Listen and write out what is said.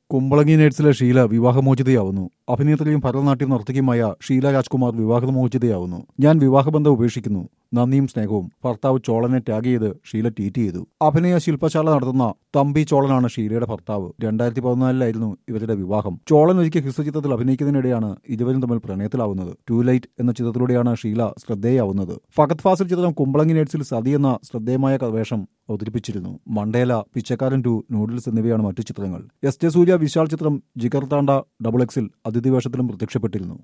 കുമ്പളങ്ങി നേഴ്സിലെ ഷീല വിവാഹമോചിതയാവുന്നു അഭിനേത്രിയും ഭരതനാട്യം നർത്തകിയുമായ ഷീല രാജ്കുമാർ വിവാഹമോചിതയാവുന്നു ഞാൻ വിവാഹബന്ധം ഉപേക്ഷിക്കുന്നു നന്ദിയും സ്നേഹവും ഭർത്താവ് ചോളനെ ടാഗ് ചെയ്ത് ഷീല ട്വീറ്റ് ചെയ്തു അഭിനയ ശില്പശാല നടത്തുന്ന തമ്പി ചോളനാണ് ഷീലയുടെ ഭർത്താവ് രണ്ടായിരത്തി പതിനാലിലായിരുന്നു ഇവരുടെ വിവാഹം ചോളൻ ഒരിക്കൽ ഹിസ് ചിത്രത്തിൽ അഭിനയിക്കുന്നതിനിടെയാണ് ഇരുവരും തമ്മിൽ പ്രണയത്തിലാവുന്നത് ടു ലൈറ്റ് എന്ന ചിത്രത്തിലൂടെയാണ് ഷീല ശ്രദ്ധേയാവുന്നത് ഫഗത് ഫാസിൽ ചിത്രം കുമ്പളങ്ങി നേഴ്സിൽ സതി എന്ന ശ്രദ്ധേയമായ വേഷം അവതരിപ്പിച്ചിരുന്നു മണ്ടേല പിച്ചക്കാരൻ ടു നൂഡിൽസ് എന്നിവയാണ് മറ്റു ചിത്രങ്ങൾ എസ് ജെ സൂര്യ വിശാൽ ചിത്രം ജിഗർ താണ്ട ഡബിൾ എക്സിൽ അതിഥി വേഷത്തിലും പ്രത്യക്ഷപ്പെട്ടിരുന്നു